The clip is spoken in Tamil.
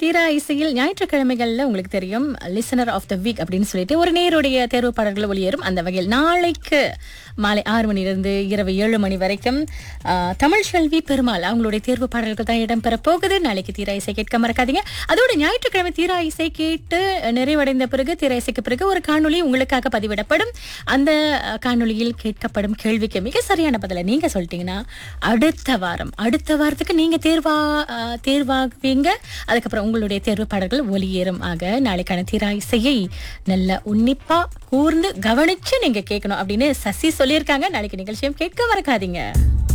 தீரா இசையில் ஞாயிற்றுக்கிழமைகள்ல உங்களுக்கு தெரியும் லிசனர் ஆஃப் த வீக் அப்படின்னு சொல்லிட்டு ஒரு நேருடைய தேர்வு பாடல்கள் ஒளியேறும் அந்த வகையில் நாளைக்கு மாலை ஆறு மணிலிருந்து இரவு ஏழு மணி வரைக்கும் ஆ, தமிழ் செல்வி பெருமாள் அவங்களுடைய தேர்வு பாடல்கள் தான் இடம்பெற போகுது நாளைக்கு தீரா இசை கேட்க மறக்காதீங்க அதோட ஞாயிற்றுக்கிழமை தீரா இசை கேட்டு நிறைவடைந்த பிறகு தீரா இசைக்கு பிறகு ஒரு காணொளி உங்களுக்காக பதிவிடப்படும் அந்த அஹ், காணொளியில் கேட்கப்படும் கேள்விக்கு மிக சரியான பதிலை நீங்க சொல்லிட்டீங்கன்னா அடுத்த வாரம் அடுத்த வாரத்துக்கு நீங்க தேர்வா அஹ், தேர்வாகுவீங்க அதுக்கப்புறம் உங்களுடைய தேர்வு பாடல்கள் ஒளியேறும் ஆக நாளைக்கான தீரா இசையை நல்ல உன்னிப்பா கூர்ந்து கவனிச்சு நீங்க கேட்கணும் அப்படின்னு சசி சொல்லியிருக்காங்க நாளைக்கு நிகழ்ச்சியும் கேட்க மறக்காதீங்க